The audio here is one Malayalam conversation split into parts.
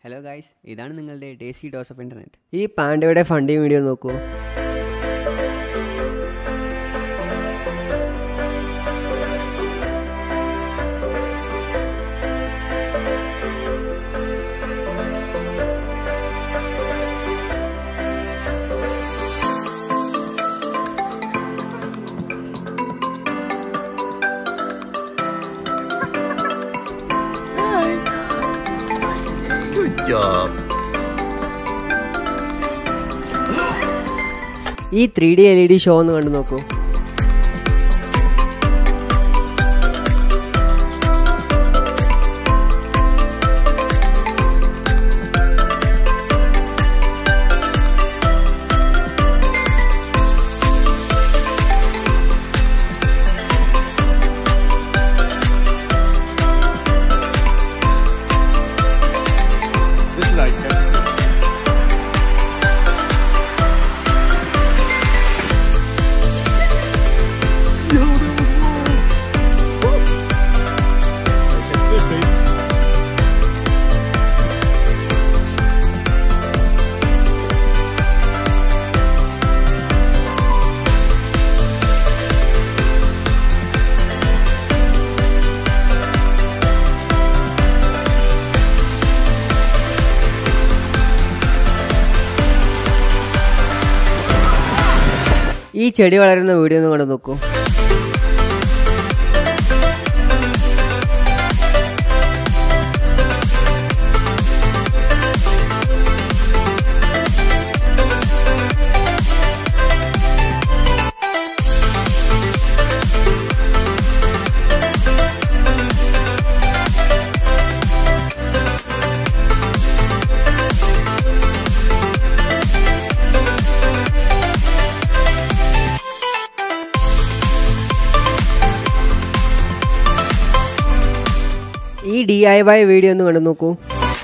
ഹലോ ഗായ്സ് ഇതാണ് നിങ്ങളുടെ ടേസ്റ്റി ഡോസ് ഓഫ് ഇൻ്റർനെറ്റ് ഈ പാൻഡയുടെ ഫണ്ടിങ് വീഡിയോ നോക്കൂ Good job. ഈ three D L E D show ഒന്ന് കണ്ടു നോക്കൂ This is like ഈ ചെടി വളരുന്ന വീഡിയോ ഒന്ന് കണ്ടു നോക്കൂ ഈ ഡി ഐ വൈ വീഡിയോ ഒന്ന് കണ്ടു നോക്കൂ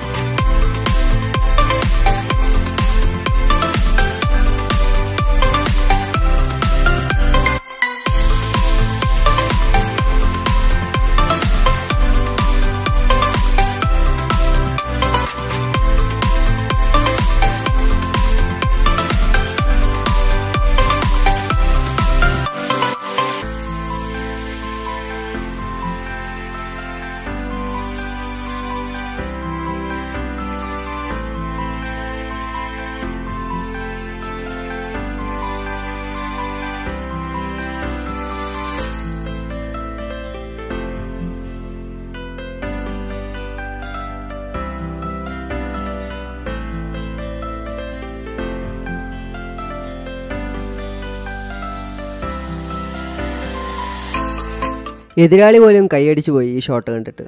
എതിരാളി പോലും കൈയടിച്ചു പോയി ഈ ഷോട്ട് കണ്ടിട്ട്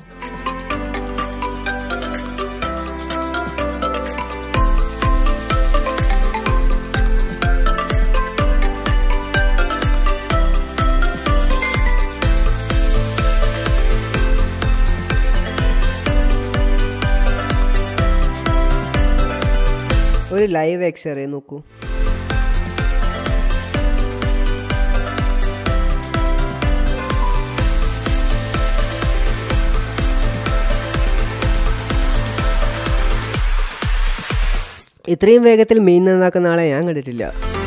ഒരു ലൈവ് എക്സ്റേ നോക്കൂ ഇത്രയും വേഗത്തിൽ മീൻ നന്നാക്കുന്ന ആളെ ഞാൻ കണ്ടിട്ടില്ല